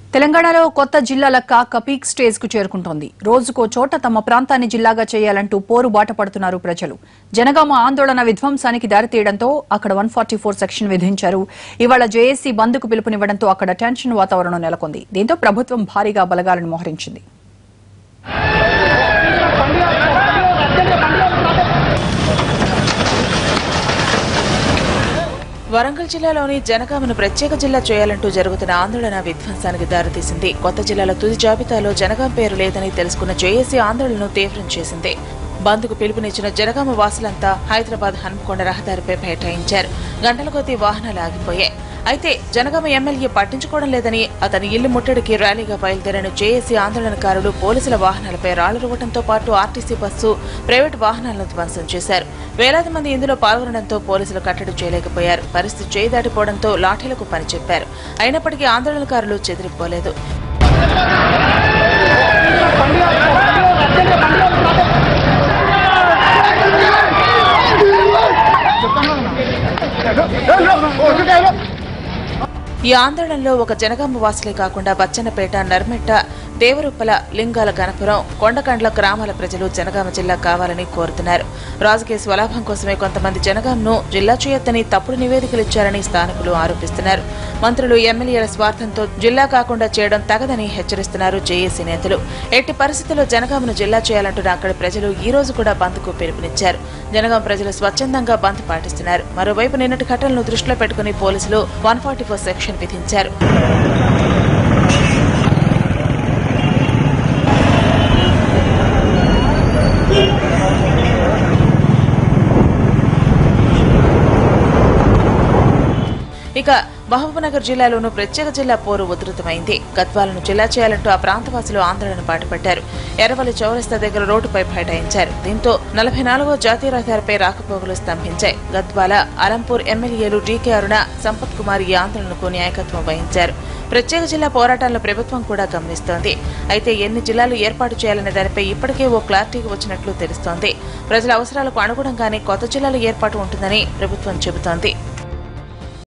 తెలంగాణలో కొత్త జిల్లాల కాక పీక్ స్టేజ్ కు చేరుకుంటోంది రోజుకో చోట తమ ప్రాంతాన్ని జిల్లాగా చేయాలంటూ పోరు బాట పడుతున్నారు ప్రజలు జనగామ ఆందోళన విధ్వంసానికి దారితీయడంతో అక్కడ వన్ ఫార్టీ ఫోర్ సెక్షన్ విధించారు ఇవాళ జేఏసీ బంద్కు పిలుపునివ్వడంతో అక్కడ టెన్షన్ వాతావరణం నెలకొంది దీంతో ప్రభుత్వం భారీగా బలగాలను మోహరించింది వరంగల్ జిల్లాలోని జనగామను ప్రత్యేక జిల్లా చేయాలంటూ జరుగుతున్న ఆందోళన విధ్వంసానికి దారితీసింది కొత్త జిల్లాల తుది జాబితాలో జనగాం పేరు లేదని తెలుసుకున్న జేఏసీ ఆందోళనను తీవ్రం చేసింది బంద్కు పిలుపునిచ్చిన జనగామ వాసులంతా హైదరాబాద్ హన్మకొండ రహదారిపై బైఠాయించారు గంటల కొద్దీ వాహనాలు ఆగిపోయాయి అయితే జనగామ ఎమ్మెల్యే పట్టించుకోవడం లేదని అతని ఇల్లు ముట్టడికి ర్యాలీగా బయలుదేరిన జేఏసీ ఆందోళనకారులు పోలీసుల వాహనాలపై రాళ్లు రువ్వడంతో పాటు ఆర్టీసీ బస్సు ప్రైవేట్ వాహనాలను ధ్వంసం చేశారు వేలాది మంది ఇందులో పాల్గొనడంతో పోలీసులు కట్టడి చేయలేకపోయారు పరిస్థితి చేయి దాటిపోవడంతో లాఠీలకు పని చెప్పారు అయినప్పటికీ ఆందోళనకారులు చెదిరిపోలేదు ఈ ఆందోళనలో ఒక జనగామ వాసులే కాకుండా బచ్చన్నపేట నర్మెట్ట దేవరుప్పల లింగాల గణపురం కొండకండ్ల గ్రామాల ప్రజలు జనగామ జిల్లా కావాలని కోరుతున్నారు రాజకీయ స్వలాభం కోసమే కొంతమంది జనగాంను జిల్లా చేయొద్దని తప్పుడు నివేదికలు ఇచ్చారని స్థానికులు ఆరోపిస్తున్నారు మంత్రులు ఎమ్మెల్యేల స్వార్థంతో జిల్లా కాకుండా చేయడం తగదని హెచ్చరిస్తున్నారు జేఏసీ నేతలు ఎట్టి పరిస్థితుల్లో జనగామను జిల్లా చేయాలంటున్న అక్కడి ప్రజలు ఈ రోజు కూడా బంద్కు పిలుపునిచ్చారు జనగాం ప్రజలు స్వచ్ఛందంగా బంద్ పాటిస్తున్నారు మరోవైపు నిన్నటి ఘటనలను దృష్టిలో పెట్టుకుని పోలీసులు వన్ ఫార్టీ ఫోర్ సెక్షన్ విధించారు ఇక మహబూబ్నగర్ జిల్లాలోనూ ప్రత్యేక జిల్లా పోరు ఉధృతమైంది గద్వాలను జిల్లా చేయాలంటూ ఆ ప్రాంతవాసులు ఆందోళన బాటపట్టారు ఎర్రవల్లి చౌరస్తా దగ్గర రోడ్డుపై బైఠాయించారు దీంతో నలభై నాలుగో జాతీయ రహదారిపై రాకపోకలు స్తంభించాయి గద్వాల అలంపూర్ ఎమ్మెల్యేలు డీకే అరుణ సంపత్ కుమార్ ఈ ఆందోళనకు నాయకత్వం వహించారు ప్రత్యేక జిల్లా పోరాటాలను ప్రభుత్వం కూడా గమనిస్తోంది అయితే ఎన్ని జిల్లాలు ఏర్పాటు చేయాలనే దానిపై ఇప్పటికే ఓ క్లారిటీకి వచ్చినట్లు తెలుస్తోంది ప్రజల అవసరాలకు అనుగుణంగానే కొత్త జిల్లాల ఏర్పాటు ఉంటుందని ప్రభుత్వం చెబుతోంది